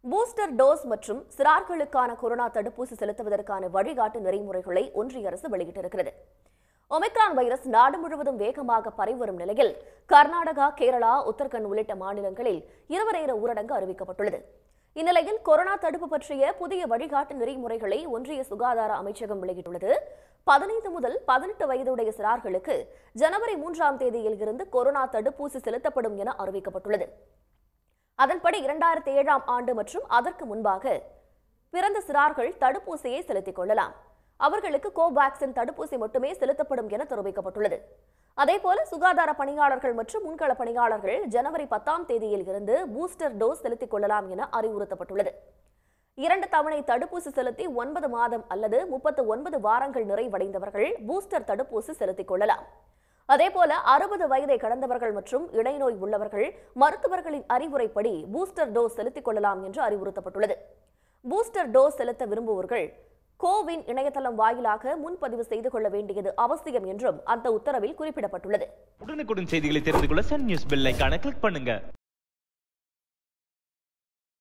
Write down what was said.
booster dose மற்றும் சிறார்களுக்கான corona தடுப்பூசி செலுத்துவதற்கான வழிகாட்டு நெறிமுறைகளை ஒன்றிய அரசு வெளியிட்டிருக்கிறது ஒமிக்ரான் வைரஸ் நாடு முழுவதும் வேகமாக பரவி வரும் நிலையில் கர்நாடகா கேரளா உத்தரகண்ட் உள்ளிட்ட மாநிலங்களில் இரவு நேர ஊரடங்கு அறிவிக்கப்பட்டுள்ளது இந்நிலையில் கொரோனா தடுப்பு பற்றிய புதிய வழிகாட்டு நெறிமுறைகளை ஒன்றிய சுகாதார அமைச்சகம் வெளியிட்டுள்ளது பதினைந்து முதல் பதினெட்டு வயதுடைய சிறார்களுக்கு ஜனவரி மூன்றாம் தேதியில் இருந்து கொரோனா தடுப்பூசி செலுத்தப்படும் என அறிவிக்கப்பட்டுள்ளது அதன்படி இரண்டாயிரத்தி ஏழாம் ஆண்டு மற்றும் அதற்கு முன்பாக பிறந்த சிறார்கள் தடுப்பூசியை செலுத்திக் கொள்ளலாம் அவர்களுக்கு கோவாக்சின் தடுப்பூசி மட்டுமே செலுத்தப்படும் என தெரிவிக்கப்பட்டுள்ளது அதேபோல சுகாதார பணியாளர்கள் மற்றும் முன்கள பணியாளர்கள் ஜனவரி பத்தாம் தேதியில் இருந்து பூஸ்டர் டோஸ் செலுத்திக் கொள்ளலாம் என அறிவுறுத்தப்பட்டுள்ளது இரண்டு தவணை தடுப்பூசி செலுத்தி ஒன்பது மாதம் அல்லது முப்பத்து ஒன்பது வாரங்கள் நிறைவடைந்தவர்கள் பூஸ்டர் தடுப்பூசி செலுத்திக் கொள்ளலாம் அதேபோல அறுபது வயதை கடந்தவர்கள் மற்றும் இடைநோய் உள்ளவர்கள் மருத்துவர்களின் அறிவுரைப்படி பூஸ்டர் டோஸ் செலுத்திக் கொள்ளலாம் என்று அறிவுறுத்தப்பட்டுள்ளது பூஸ்டர் டோஸ் செலுத்த விரும்புவோர்கள் கோவின் இணையதளம் வாயிலாக முன்பதிவு செய்து கொள்ள வேண்டியது அவசியம் என்றும் அந்த உத்தரவில் குறிப்பிடப்பட்டுள்ளது உடனுக்குடன் செய்திகளை தெரிந்து கொள்ள சன் நியூஸ் பெல் ஐகானை கிளிக் பண்ணுங்க